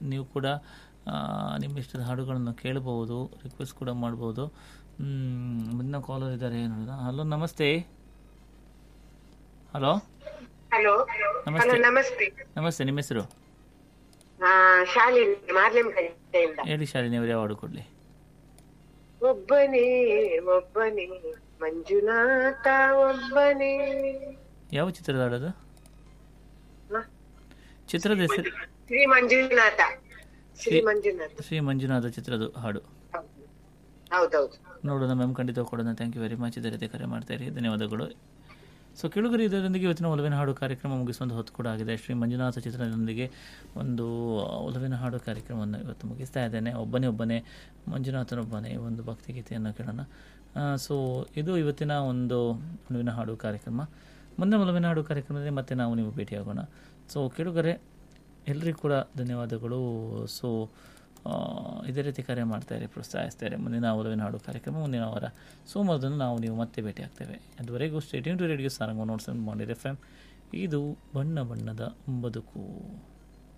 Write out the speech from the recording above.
ನೀವು ಕೂಡ ಆ, ನಿಮ್ಮ ಇಷ್ಟದ ಹಾಡುಗಳನ್ನು ಕೇಳಬಹುದು ರಿಕ್ವೆಸ್ಟ್ ಕೂಡ ಮಾಡ್ಬೋದು ಮ್, ಮುಂದಿನ ಕಾಲರ್ ಇದ್ದಾರೆ ನೋಡಿದ ಹಲೋ ನಮಸ್ತೆ ಹಲೋ ಹಲೋ ನಮಸ್ತೆ. ಹಲೋ ನಮಸ್ತೆ ನಮಸ್ತೆ ನಿಮ್ಮ ಹೆಸರು ಆ, ಶಾಲಿನಿ ಮಾರ್ಲೆಮ್ ಕಡೆಯಿಂದ ಹೇಳಿ ಶಾಲಿನಿ ಅವರು ಯಾವ ಹಾಡು ಕೊಡಲಿ ಒಬ್ಬನೇ ಒಬ್ಬನೇ ಮಂಜುನಾಥ ಒಬ್ಬನೇ ಯಾವ ಚಿತ್ರದ ಹಾಡೋದು ಹ? ಚಿತ್ರದ ಹೆಸರು ಶ್ರೀ ಮಂಜುನಾಥ ಶ್ರೀ ಮಂಜುನಾಥ ಶ್ರೀ ಮಂಜುನಾಥ ಚಿತ್ರದ ಹಾಡು ಹೌದೌದು ನೋಡೋಣ ಮ್ಯಾಮ್ ಖಂಡಿತ ಕೊಡೋಣ ಥ್ಯಾಂಕ್ ಯು ವೆರಿ ಮಚ್ ಇದೇ ರೀತಿ ಕರೆ ಮಾಡ್ತಾ ಇರಿ ಧನ್ಯವಾದಗಳು ಸೊ ಕೆಳಗರಿ ಇದರೊಂದಿಗೆ ಇವತ್ತಿನ ಒಲವಿನ ಹಾಡು ಕಾರ್ಯಕ್ರಮ ಮುಗಿಸುವಂತ ಹೊತ್ತು ಕೂಡ ಆಗಿದೆ ಶ್ರೀ ಮಂಜುನಾಥ ಚಿತ್ರದೊಂದಿಗೆ ಒಂದು ಒಲವಿನ ಹಾಡು ಕಾರ್ಯಕ್ರಮವನ್ನು ಇವತ್ತು ಮುಗಿಸ್ತಾ ಇದ್ದೇನೆ ಒಬ್ಬನೇ ಒಬ್ಬನೇ ಮಂಜುನಾಥನೊಬ್ಬನೇ ಒಂದು ಭಕ್ತಿಗೀತೆಯನ್ನು ಕೇಳೋಣ ಸೊ ಇದು ಇವತ್ತಿನ ಒಂದು ಒಲವಿನ ಹಾಡು ಕಾರ್ಯಕ್ರಮ ಮುಂದೆ ಒಲವಿನ ಹಾಡು ಕಾರ್ಯಕ್ರಮದಲ್ಲಿ ಮತ್ತೆ ನಾವು ನೀವು ಭೇಟಿಯಾಗೋಣ ಸೊ ಕೆಳಗರೆ ಎಲ್ಲರಿಗೂ ಕೂಡ ಧನ್ಯವಾದಗಳು ಸೊ ಆ, ಇದೇ ರೀತಿ ಕರೆ ಮಾಡ್ತಾ ಇರಿ ಪ್ರೋತ್ಸಾಹಿಸ್ತಾ ಇರಿ ಮುಂದಿನ ಒಲವಿನ ಹಾಡು ಕಾರ್ಯಕ್ರಮ ಮುಂದಿನ ವಾರ ಸೋಮವಾರದಂದು ನಾವು ನೀವು ಮತ್ತೆ ಭೇಟಿ ಆಗ್ತೇವೆ ಅದುವರೆಗೂ ಸ್ಟೇಡಿಯಂ ಟು ರೇಡಿಯೋ ಸಾರಂಗ್ ನೋಡ್ಸಂಡ್ ಮಾಡಿರಿ ಎಫ್ ಎಮ್ ಇದು ಬಣ್ಣ ಬಣ್ಣದ ಬದುಕು